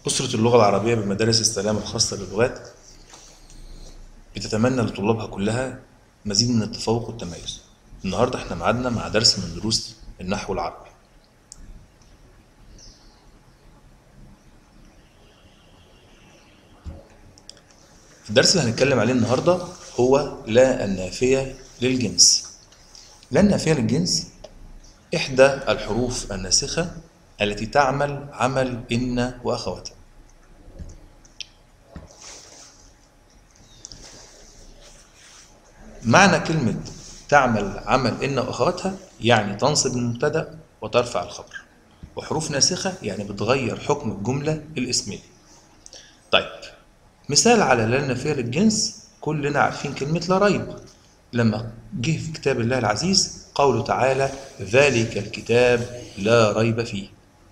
أسرة اللغة العربية بمدارس السلام الخاصة للغات بتتمنى لطلابها كلها مزيد من التفوق والتميز النهاردة احنا معادنا مع درس من دروس النحو العربي الدرس اللي هنتكلم عليه النهاردة هو لا النافية للجنس لا النافية للجنس إحدى الحروف الناسخة التي تعمل عمل إن وأخواتها معنى كلمة تعمل عمل إن وأخواتها يعني تنصب المبتدأ وترفع الخبر وحروف ناسخة يعني بتغير حكم الجملة الاسمية طيب مثال على لا النافية للجنس كلنا عارفين كلمة لا ريب لما جه في كتاب الله العزيز قوله تعالى ذلك الكتاب لا ريب فيه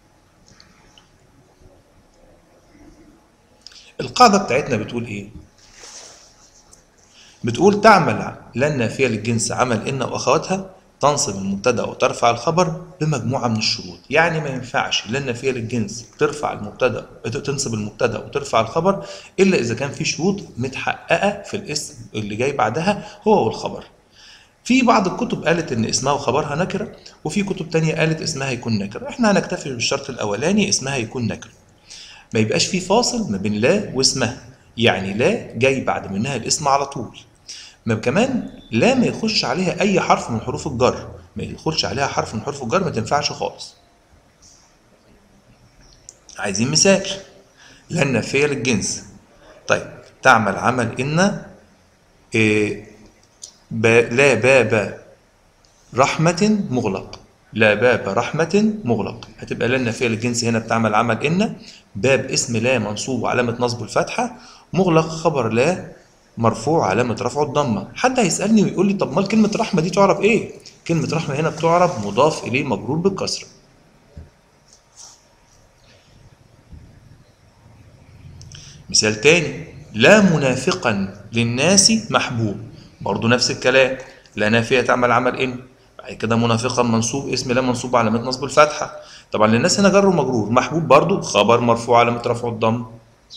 القاعدة بتاعتنا بتقول ايه بتقول تعمل لا النافية للجنس عمل إن وأخواتها تنصب المبتدأ وترفع الخبر بمجموعة من الشروط يعني ما ينفعش لا النافية للجنس ترفع المبتدأ تنصب المبتدأ وترفع الخبر إلا إذا كان في شروط متحققة في الاسم اللي جاي بعدها هو والخبر في بعض الكتب قالت ان اسمها وخبرها نكره وفي كتب تانية قالت اسمها يكون نكره احنا هنكتفي بالشرط الاولاني اسمها يكون نكره ما يبقاش في فاصل ما بين لا واسمها يعني لا جاي بعد منها الاسم على طول ما كمان لا ما يخش عليها اي حرف من حروف الجر ما يدخلش عليها حرف من حروف الجر ما تنفعش خالص عايزين مثال لا النافيه للجنس طيب تعمل عمل ان إيه با لا باب رحمة مغلق لا باب رحمة مغلق هتبقى لا النافية للجنس هنا بتعمل عمل إن باب اسم لا منصوب وعلامة نصبه الفتحة مغلق خبر لا مرفوع علامة رفعه الضمة حد هيسألني ويقول لي طب ما كلمة رحمة دي تعرف إيه؟ كلمة رحمة هنا بتعرب مضاف إليه مجرور بالكسرة مثال تاني لا منافقا للناس محبوب برضه نفس الكلام لا نافية تعمل عمل إن بعد كده منافقا منصوب اسم لا منصوب علامة نصب الفتحة طبعا للناس هنا جر ومجرور محبوب برضه خبر مرفوع علامة رفعه الضم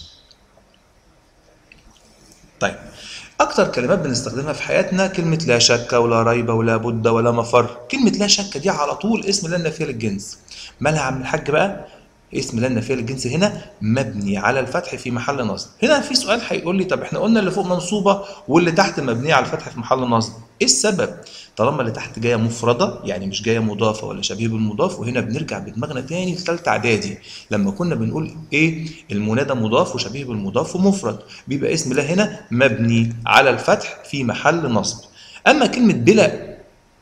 طيب أكتر كلمات بنستخدمها في حياتنا كلمة لا شك ولا ريب ولا بد ولا مفر كلمة لا شك دي على طول اسم لا النافية للجنس مالها عم الحاج بقى اسم لا النافيه للجنس هنا مبني على الفتح في محل نصب هنا في سؤال هيقول لي طب احنا قلنا اللي فوق منصوبه واللي تحت مبنيه على الفتح في محل نصب ايه السبب طالما اللي تحت جايه مفرده يعني مش جايه مضافه ولا شبيه بالمضاف وهنا بنرجع بدماغنا تاني لثالثه اعدادي لما كنا بنقول ايه المنادى مضاف وشبيه بالمضاف ومفرد بيبقى اسم لا هنا مبني على الفتح في محل نصب اما كلمه بلا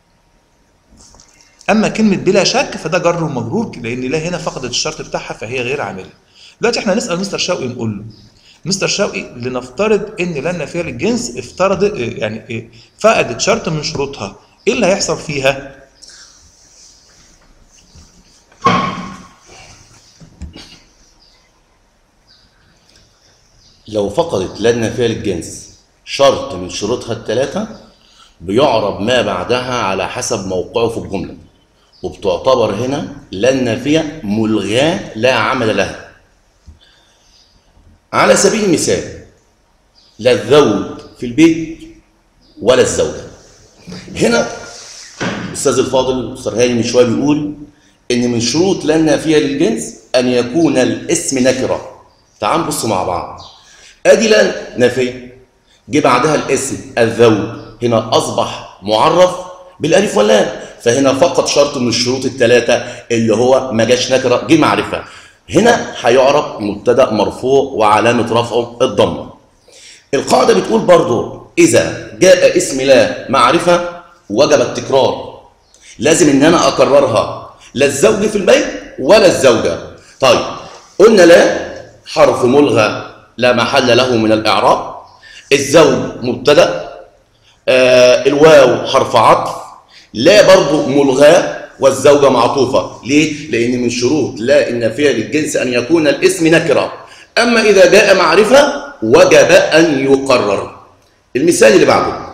اما كلمه بلا شك فده جر ومجرور لان لا هنا فقدت الشرط بتاعها فهي غير عامله دلوقتي احنا نسال مستر شوقي نقول له مستر شوقي لنفترض ان لا النافيه للجنس افترض يعني فقدت شرط من شروطها ايه اللي هيحصل فيها لو فقدت لا النافيه للجنس شرط من شروطها الثلاثه بيعرب ما بعدها على حسب موقعه في الجمله وبتعتبر هنا لا النافيه ملغاه لا عمل لها على سبيل المثال لا الزوج في البيت ولا الزوجه هنا الاستاذ الفاضل الاستاذ هاني من شويه بيقول ان من شروط لا النافيه للجنس ان يكون الاسم نكره تعال نبص مع بعض ادي لا نافيه جه بعدها الاسم الزوج هنا اصبح معرف بالالف واللام فهنا فقط شرط من الشروط الثلاثه اللي هو ما جاش نكره جه معرفه هنا هيعرف مبتدا مرفوع وعلامه رفعه الضمه القاعده بتقول برضو اذا جاء اسم لا معرفه وجب التكرار لازم ان انا اكررها لا الزوج في البيت ولا الزوجه طيب قلنا لا حرف ملغى لا محل له من الاعراب الزوج مبتدا آه الواو حرف عطف لا برضو ملغاه والزوجة معطوفة ليه؟ لأن من شروط لا النافية للجنس أن يكون الاسم نكرة أما إذا جاء معرفة وجب أن يقرر المثال اللي بعده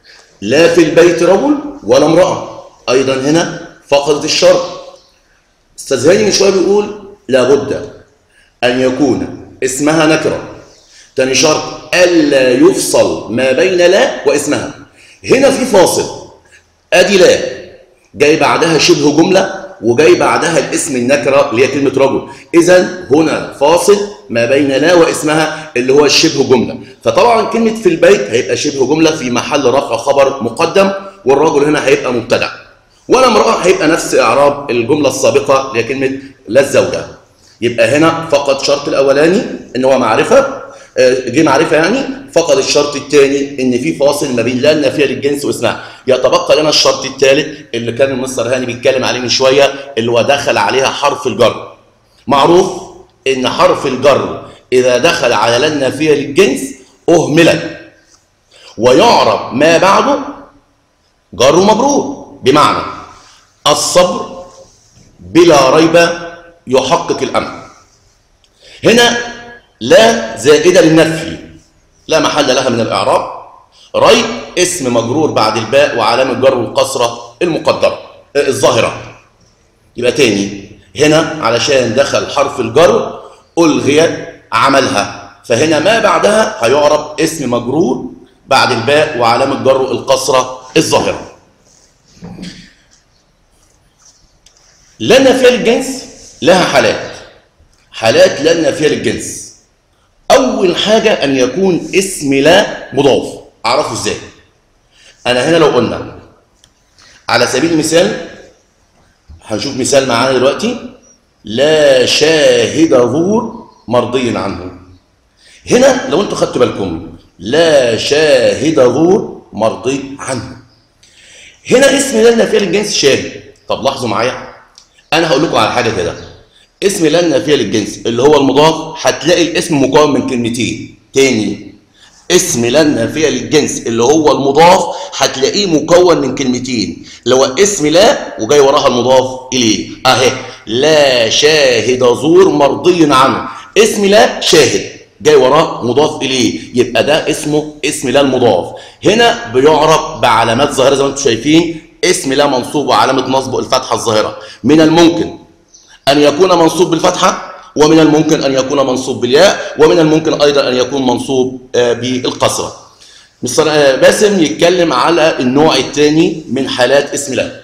لا في البيت رجل ولا امرأة أيضا هنا فقدت الشرط استاذ هاني من شويه بيقول لابد ان يكون اسمها نكره تاني شرط الا يفصل ما بين لا واسمها هنا في فاصل ادي لا جاي بعدها شبه جمله وجاي بعدها الاسم النكره اللي هي كلمه رجل اذا هنا فاصل ما بين لا واسمها اللي هو الشبه جمله فطبعا كلمه في البيت هيبقى شبه جمله في محل رفع خبر مقدم والرجل هنا هيبقى مبتدا ولا امراه هيبقى نفس اعراب الجمله السابقه اللي هي كلمه لا الزوجه يبقى هنا فقط شرط الاولاني ان هو معرفه آه، جه معرفه يعني فقد الشرط الثاني ان في فاصل ما بين لا النافيه للجنس واسمها يتبقى لنا الشرط الثالث اللي كان المستر هاني بيتكلم عليه من شويه اللي هو دخل عليها حرف الجر معروف ان حرف الجر اذا دخل على لا النافيه للجنس اهملت ويعرب ما بعده جر ومجرور بمعنى الصبر بلا ريب يحقق الامر هنا لا زائده للنفي لا محل لها من الاعراب ريب اسم مجرور بعد الباء وعلامه جر والقصره المقدره آه، الظاهره يبقى تاني هنا علشان دخل حرف الجر الغي عملها فهنا ما بعدها هيعرب اسم مجرور بعد الباء وعلامه جر القصره الظاهره لا نافيه للجنس لها حالات حالات لا نافيه للجنس اول حاجه ان يكون اسم لا مضاف اعرفه ازاي انا هنا لو قلنا على سبيل المثال هنشوف مثال معانا دلوقتي لا شاهد ظهور مرضي عنه هنا لو انتوا خدتوا بالكم لا شاهد ظهور مرضي عنه هنا اسم لا النافيه للجنس شاهد طب لاحظوا معايا انا هقول لكم على حاجه كده اسم لا النافيه للجنس اللي هو المضاف هتلاقي الاسم مكون من كلمتين تاني اسم لا النافيه للجنس اللي هو المضاف هتلاقيه مكون من كلمتين اللي هو اسم لا وجاي وراها المضاف اليه اهي لا شاهد زور مرضي عنه اسم لا شاهد جاي وراه مضاف اليه يبقى ده اسمه اسم لا المضاف هنا بيعرب بعلامات ظاهره زي ما انتم شايفين اسم لا منصوب وعلامه نصبه الفتحه الظاهره من الممكن أن يكون منصوب بالفتحة ومن الممكن أن يكون منصوب بالياء ومن الممكن أيضا أن يكون منصوب آه، بالقصرة مستر آه، باسم يتكلم على النوع الثاني من حالات اسم الله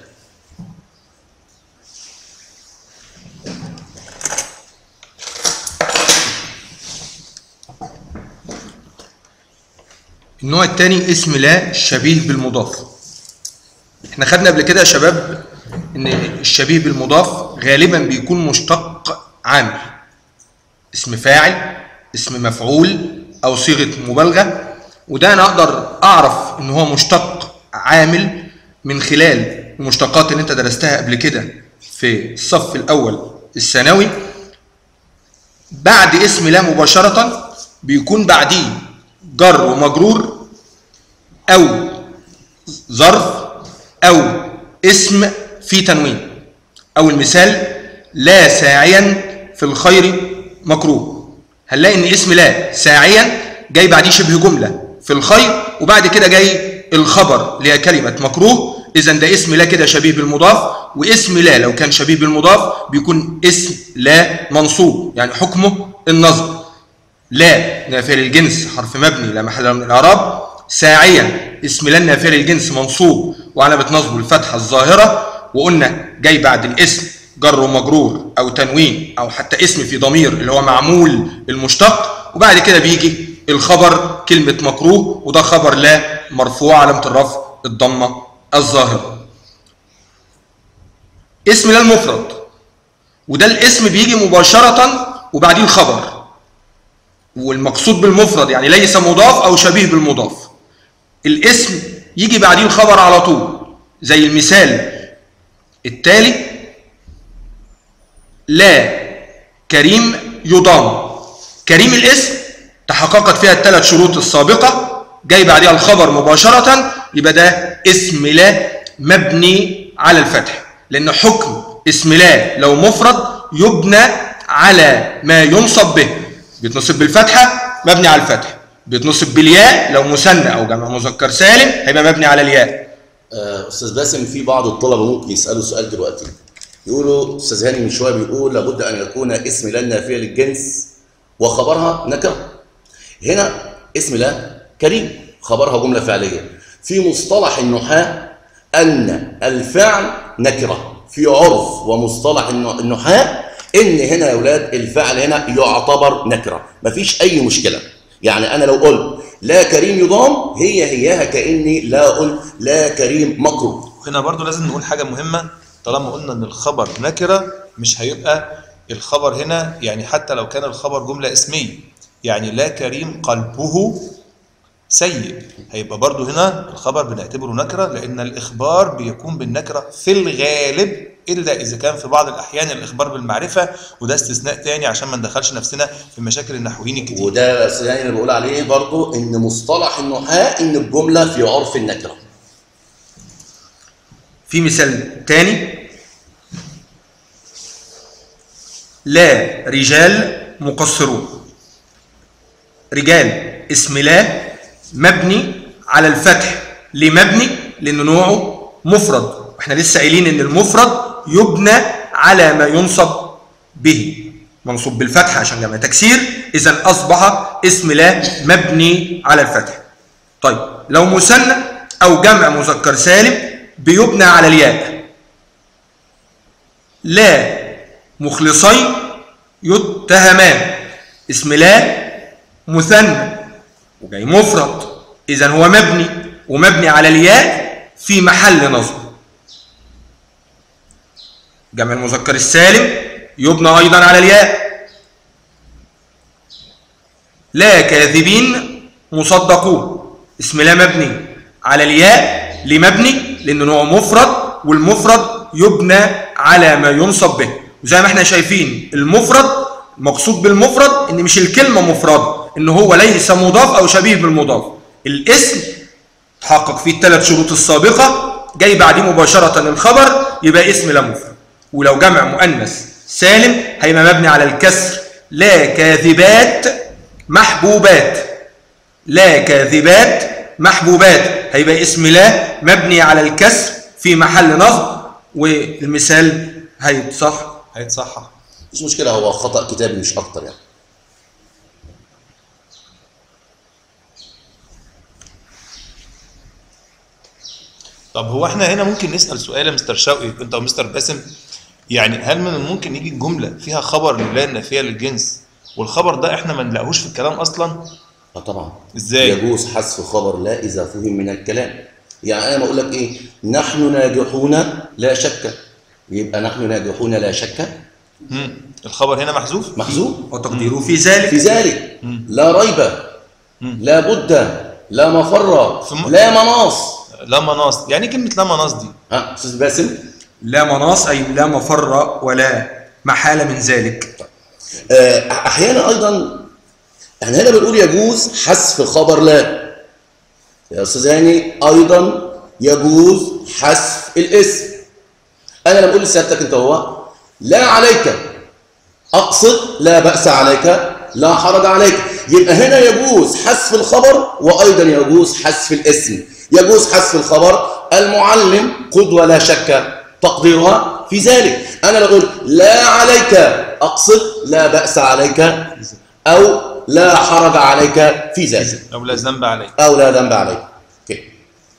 النوع الثاني اسم لا شبيه بالمضاف احنا خدنا قبل كده يا شباب ان الشبيه بالمضاف غالبا بيكون مشتق عامل اسم فاعل اسم مفعول او صيغه مبالغه وده انا اقدر اعرف ان هو مشتق عامل من خلال المشتقات اللي انت درستها قبل كده في الصف الاول الثانوي بعد اسم لا مباشره بيكون بعديه جر ومجرور او ظرف او اسم في تنوين او المثال لا ساعيا في الخير مكروه هنلاقي ان اسم لا ساعيا جاي بعديه شبه جمله في الخير وبعد كده جاي الخبر اللي هي كلمه مكروه اذا ده اسم لا كده شبيه بالمضاف واسم لا لو كان شبيه بالمضاف بيكون اسم لا منصوب يعني حكمه النصب لا نافيه للجنس حرف مبني لا محل له من الاعراب ساعيا اسم لا نافيه للجنس منصوب وعلامه نصبه الفتحه الظاهره وقلنا جاي بعد الاسم جر ومجرور او تنوين او حتى اسم في ضمير اللي هو معمول المشتق وبعد كده بيجي الخبر كلمه مكروه وده خبر لا مرفوع علامه الرفع الضمه الظاهره اسم لا المفرد وده الاسم بيجي مباشره وبعديه الخبر والمقصود بالمفرد يعني ليس مضاف او شبيه بالمضاف الاسم يجي بعديه الخبر على طول زي المثال التالي لا كريم يضام كريم الاسم تحققت فيها الثلاث شروط السابقة جاي بعدها الخبر مباشرة يبقى ده اسم لا مبني على الفتح لأن حكم اسم لا لو مفرد يبنى على ما ينصب به بيتنصب بالفتحة مبني على الفتح بيتنصب بالياء لو مثنى أو جمع مذكر سالم هيبقى مبني على الياء آه، استاذ باسم في بعض الطلبه ممكن يسالوا سؤال دلوقتي يقولوا استاذ هاني من شويه بيقول لابد ان يكون اسم لا النافيه للجنس وخبرها نكره هنا اسم لا كريم خبرها جمله فعليه في مصطلح النحاة ان الفعل نكره في عرف ومصطلح الن- النحاة ان هنا يا اولاد الفعل هنا يعتبر نكره مفيش اي مشكله يعني انا لو قلت لا كريم يضام هي هياها كاني لا قلت لا كريم مكروه هنا برضو لازم نقول حاجة مهمة طالما قلنا ان الخبر نكرة مش هيبقى الخبر هنا يعني حتى لو كان الخبر جملة اسمية يعني لا كريم قلبه سيء هيبقى برضو هنا الخبر بنعتبره نكرة لأن الإخبار بيكون بالنكرة في الغالب إلا إذا كان في بعض الأحيان الإخبار بالمعرفة وده استثناء تاني عشان ما ندخلش نفسنا في مشاكل النحويين الكتير وده أستاذ هاني اللي بقول عليه برضو ان مصطلح النحاة ان الجمله في عرف النكره في مثال تاني لا رجال مقصرون رجال اسم لا مبني على الفتح ليه مبني لانه نوعه مفرد واحنا لسه قايلين ان المفرد يبنى على ما ينصب به منصوب بالفتح عشان جمع تكسير اذا اصبح اسم لا مبني على الفتح طيب لو مثنى او جمع مذكر سالم بيبنى على الياء لا مخلصين يتهمان اسم لا مثنى وجاي مفرد اذا هو مبني ومبني على الياء في محل نصب جمع المذكر السالم يبنى ايضا على الياء لا كاذبين مصدقون اسم لا مبني على الياء لمبني لانه نوع مفرد والمفرد يبنى على ما ينصب به وزي ما احنا شايفين المفرد مقصود بالمفرد ان مش الكلمه مفرده ان هو ليس مضاف او شبيه بالمضاف الاسم تحقق فيه الثلاث شروط السابقه جاي بعديه مباشره الخبر يبقى اسم لا مفرد ولو جمع مؤنث سالم هيبقى مبني على الكسر لا كاذبات محبوبات لا كاذبات محبوبات هيبقى اسم لا مبني على الكسر في محل نصب والمثال هيتصح هيتصحح مش مشكله هو خطا كتابي مش اكتر يعني طب هو احنا هنا ممكن نسأل سؤال يا مستر شوقي انت ومستر باسم يعني هل من الممكن يجي الجملة فيها خبر لا النافية للجنس والخبر ده احنا ما نلاقوش في الكلام اصلا اه طبعا ازاي؟ يجوز حذف خبر لا اذا فهم من الكلام يعني انا بقول لك ايه نحن ناجحون لا شك يبقى نحن ناجحون لا شك مم. الخبر هنا محذوف محذوف وتقديره في ذلك في ذلك لا ريب لا بد لا مفر في م- لا مناص لا مناص يعني كلمة لا مناص دي ها استاذ باسم لا مناص أي لا مفر ولا محالة من ذلك آه، احيانا ايضا احنا هنا بنقول يجوز حذف خبر لا يا استاذ هاني ايضا يجوز حذف الاسم انا لما اقول لسيادتك انت هو لا عليك اقصد لا باس عليك لا حرج عليك يبقى هنا يجوز حذف الخبر وايضا يجوز حذف الاسم يجوز حذف الخبر المعلم قدوه لا شك تقديرها في ذلك انا لو اقول لا عليك اقصد لا باس عليك او لا حرج عليك في ذلك او لا ذنب عليك او لا ذنب عليك أوكي.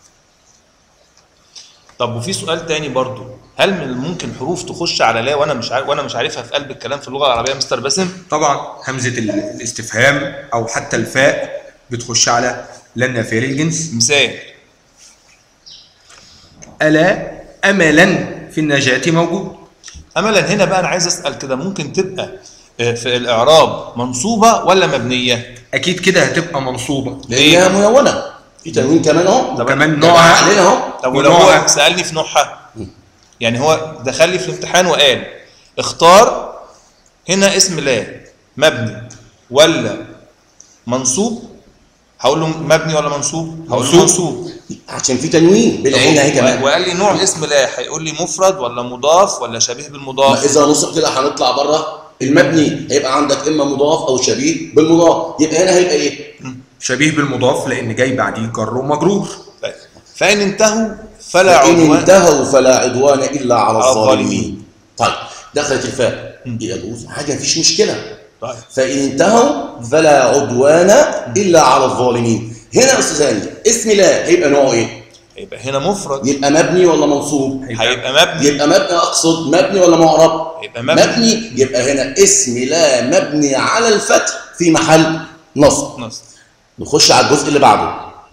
طب وفي سؤال تاني برضو هل من الممكن حروف تخش على لا وانا مش عارف وانا مش عارفها في قلب الكلام في اللغه العربيه يا مستر باسم طبعا همزة ال- الاستفهام أو حتى الفاء بتخش على لا النافية للجنس مثال ألا أملا في النجاة موجود املا هنا بقى انا عايز اسال كده ممكن تبقى آه، في الاعراب منصوبه ولا مبنيه أكيد كده هتبقى منصوبة لانها منونه في تنوين كمان اهو وكمان نوعها نوعها علينا اهو طب ولو ونوعها- هو سالني في نوعها يعني هو دخل لي في الامتحان وقال اختار هنا اسم لا مبني ولا منصوب هقول له مبني ولا منصوب هقول له منصوب. منصوب عشان في تنوين بالعين اهي كمان وقال لي نوع اسم لا هيقول لي مفرد ولا مضاف ولا شبيه ما بالمضاف اذا نصب كده هنطلع بره المبني هيبقى عندك اما مضاف او شبيه بالمضاف يبقى هنا هيبقى ايه؟ شبيه بالمضاف لأن جاي بعديه جر ومجرور طيب. فان انتهوا فلا فان عدوان انتهوا فلا عدوان الا على على الظالمين الظالمين. طيب دخلت الفاء يجوز حاجه مفيش مشكله طيب فان انتهوا فلا عدوان الا على الظالمين هنا يا استاذ هاني اسم لا هيبقى نوعه ايه هيبقى هنا مفرد يبقى مبني ولا منصوب هيبقى مبني يبقى مبني اقصد مبني ولا معرب هيبقى مبني مبني يبقى هنا اسم لا مبني على الفتح في محل نصب نص نخش على الجزء اللي بعده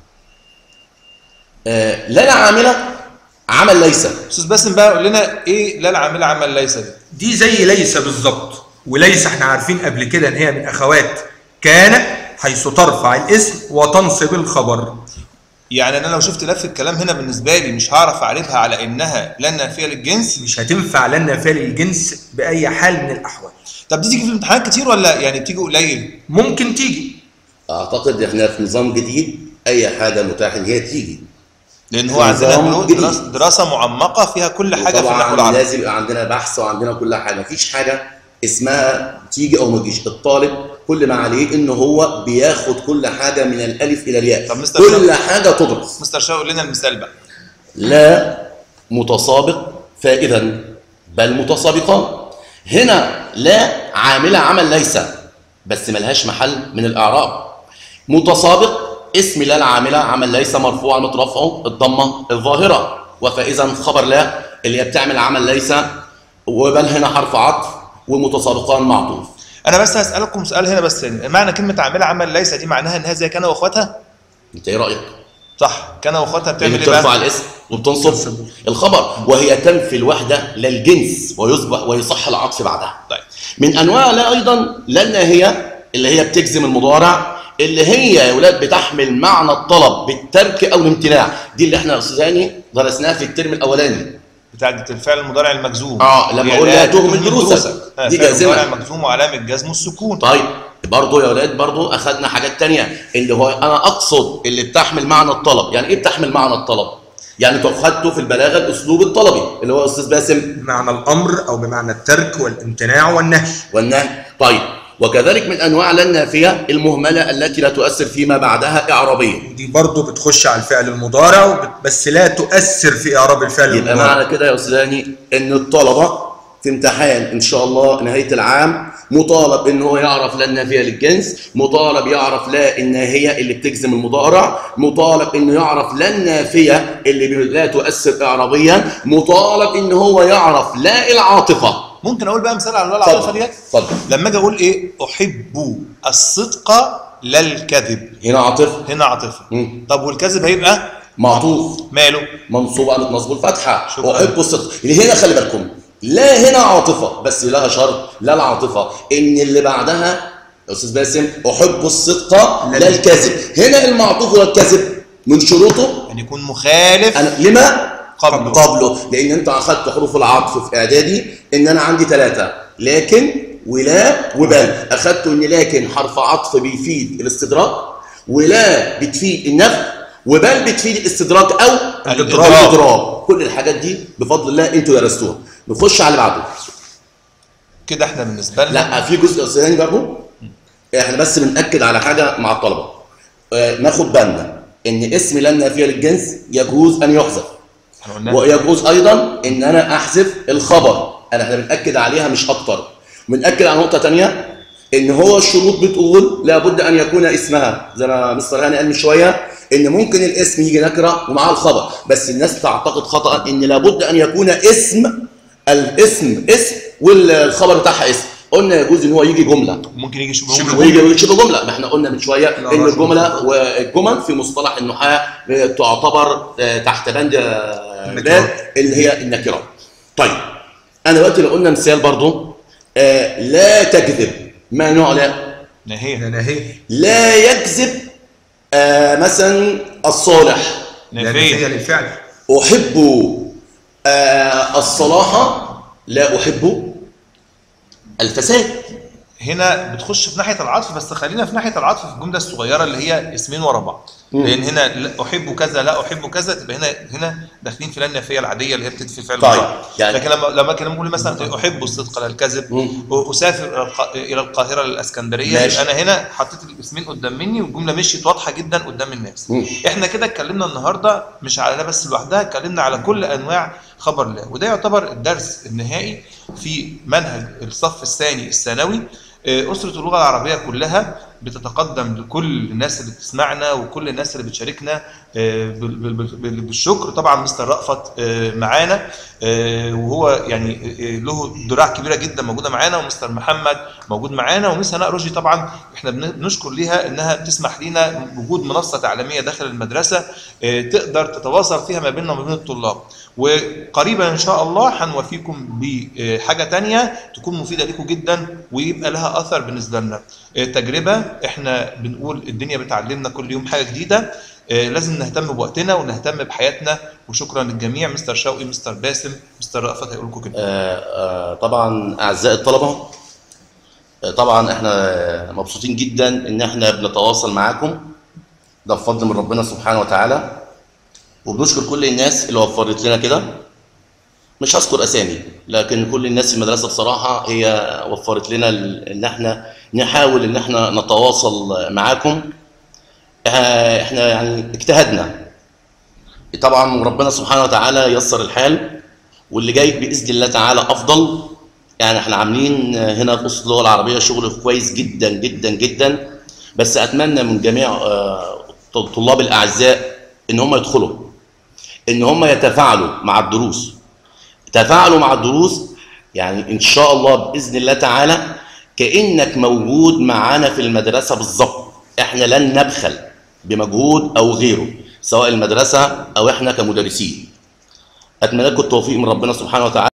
آه لا عامله عمل ليس استاذ باسم بقى قول لنا ايه لا العامله عمل ليس دي دي زي ليس بالظبط وليس احنا عارفين قبل كده ان هي من اخوات كان حيث ترفع الاسم وتنصب الخبر يعني انا لو شفت لف الكلام هنا بالنسبه لي مش هعرف اعرفها على انها لا نافيه للجنس مش هتنفع لنا فعل الجنس باي حال من الاحوال طب دي تيجي في الامتحانات كتير ولا يعني بتيجي قليل ممكن تيجي اعتقد احنا في نظام جديد اي حاجه متاحه ان هي تيجي لان هو عندنا نظام بنقول جديد. دراسه, دراسة معمقه فيها كل حاجه في النحو طبعا العربي لازم يبقى عندنا بحث وعندنا كل حاجه مفيش حاجه اسمها تيجي او ما تجيش الطالب كل ما عليه ان هو بياخد كل حاجه من الالف الى الياء طب مستر كل شوقي. حاجه تدرس مستر شاو قول لنا المثال بقى لا متسابق فائدا بل متسابقان هنا لا عامله عمل ليس بس ملهاش محل من الاعراب متسابق اسم لا العامله عمل ليس مرفوع مترفعه الضمه الظاهره وفاذا خبر لا اللي هي بتعمل عمل ليس وبل هنا حرف عطف ومتسابقان معطوف انا بس هسالكم سؤال هنا بس يعني معنى كلمه عامله عمل ليس دي معناها انها زي كان واخواتها انت ايه رايك صح كان واخواتها اللي بتعمل ايه بترفع بقى الاسم وبتنصب الخبر وهي تنفي الوحده للجنس ويصبح ويصح العطف بعدها طيب من انواع لا ايضا لان هي اللي هي بتجزم المضارع اللي هي يا ولاد بتحمل معنى الطلب بالترك او الامتناع دي اللي احنا يا استاذ هاني درسناها في الترم الاولاني بتاعت الفعل المضارع المجزوم آه، لما هي أقول لا تهمل تهمل دروسك. آه، دي فعل جازمة. المضارع المجزوم وعلامه جزمه السكون طيب برضه يا ولاد برضه اخذنا حاجات تانية اللي هو انا اقصد اللي بتحمل معنى الطلب يعني ايه بتحمل معنى الطلب يعني انتوا خدتوا في البلاغه الاسلوب الطلبي اللي هو استاذ باسم بمعنى الامر او بمعنى الترك والامتناع والنهي والنهي طيب وكذلك من انواع لا النافيه المهمله التي لا تؤثر فيما بعدها اعرابيا دي برضو بتخش على الفعل المضارع وبت- بس لا تؤثر في اعراب الفعل يبقى المضارع معنى كده يا استاذ هاني ان الطلبه في امتحان ان شاء الله نهايه العام مطالب ان هو يعرف لا النافيه للجنس مطالب يعرف لا الناهيه اللي بتجزم المضارع مطالب انه يعرف لا النافيه اللي ب- لا تؤثر اعرابيا مطالب ان هو يعرف لا العاطفه ممكن اقول بقى مثال على اللي العاطفه اتفضل ديت اتفضل لما اجي اقول ايه احب الصدق لا الكذب هنا عاطفه هنا عاطفه مم. طب والكذب هيبقى معطوف ماله منصوب على نصب الفتحه شكراً. احب الصدق اللي هنا خلي بالكم لا هنا عاطفه بس لها شرط لا العاطفه ان اللي بعدها يا استاذ باسم احب الصدق لا الكذب هنا المعطوف ولا الكذب من شروطه ان يكون مخالف أنا لما قبله. قبله لان انت اخذت حروف العطف في اعدادي ان انا عندي ثلاثه لكن ولا وبل اخذت ان لكن حرف عطف بيفيد الاستدراك ولا بتفيد النفي وبل بتفيد الاستدراك او الإضراب. الاضراب كل الحاجات دي بفضل الله انتوا درستوها نخش على اللي بعده كده احنا بالنسبه لنا لا في جزء ثاني برضه احنا بس بنأكد على حاجه مع الطلبه آه، ناخد بالنا ان اسم لا النافيه للجنس يجوز ان يحذف احنا قلنا ويجوز ايضا ان انا احذف الخبر انا احنا بنأكد عليها مش اكتر بنأكد على نقطه تانية ان هو الشروط بتقول لابد ان يكون اسمها زي ما مستر هاني قال من شويه ان ممكن الاسم يجي نكره ومعاه الخبر بس الناس تعتقد خطا ان لابد ان يكون اسم الاسم اسم والخبر بتاعها اسم قلنا يجوز ان هو يجي جمله ممكن يجي شبه شبه جملة. ويجي شبه جمله ما احنا قلنا من شويه لا، ان لا، الجمله والجمل في مصطلح النحاة تعتبر آه، تحت بند آه، النكرات. باب اللي هي النكرات. طيب انا دلوقتي لو قلنا مثال برضو آه، لا تكذب ما نوع لا؟ نهيه نهي لا يكذب آه، مثلا الصالح لا نهي نافيه للفعل احب آه، الصلاح لا احب الفساد هنا بتخش في ناحيه العطف بس خلينا في ناحيه العطف في الجمله الصغيره اللي هي اسمين ورا بعض مم. لان هنا لا احب كذا لا احب كذا تبقى هنا هنا داخلين في لا النافيه العاديه اللي هي بتدفي الفعل طيب، المضارع. يعني- لكن لما لما كان بقول مثلا احب الصدق لا الكذب مم. اسافر إلى الق- الى القاهره للاسكندريه ماشي. يبقى انا هنا حطيت الاسمين قدام مني والجمله مشيت واضحه جدا قدام الناس مم. احنا كده اتكلمنا النهارده مش على لا بس لوحدها اتكلمنا على كل انواع خبر لا وده يعتبر الدرس النهائي في منهج الصف الثاني الثانوي آه، أسرة اللغة العربية كلها بتتقدم لكل الناس اللي بتسمعنا وكل الناس اللي بتشاركنا آه، بال- بال- بال- بالشكر طبعا مستر رأفت آه، معانا آه، وهو يعني آه، له ذراع كبيرة جدا موجودة معانا ومستر محمد موجود معانا ومس هناء رشدي طبعا احنا بن- بنشكر ليها انها بتسمح لنا وجود منصة تعليمية داخل المدرسة آه، تقدر تتواصل فيها ما بيننا وما بين الطلاب وقريبا ان شاء الله هنوفيكم بحاجه تانية تكون مفيده لكم جدا ويبقى لها اثر بالنسبه لنا آه، تجربه احنا بنقول الدنيا بتعلمنا كل يوم حاجه جديده آه، لازم نهتم بوقتنا ونهتم بحياتنا وشكرا للجميع مستر شوقي مستر باسم مستر رأفت هيقول لكم كده آه، آه، طبعا اعزائي الطلبه آه، طبعا احنا مبسوطين جدا ان احنا بنتواصل معاكم ده بفضل من ربنا سبحانه وتعالى وبنشكر كل الناس اللي وفرت لنا كده مش هذكر اسامي لكن كل الناس في المدرسه بصراحه هي وفرت لنا ال- ان احنا نحاول ان احنا نتواصل معاكم آه، احنا يعني اجتهدنا طبعا ربنا سبحانه وتعالى يسر الحال واللي جاي باذن الله تعالى افضل يعني احنا عاملين هنا في اسره اللغه العربيه شغل كويس جدا جدا جدا بس اتمنى من جميع آه، طلاب الاعزاء ان هم يدخلوا ان هم يتفاعلوا مع الدروس تفاعلوا مع الدروس يعني ان شاء الله باذن الله تعالى كانك موجود معانا في المدرسه بالظبط احنا لن نبخل بمجهود او غيره سواء المدرسه او احنا كمدرسين اتمنى لكم التوفيق من ربنا سبحانه وتعالى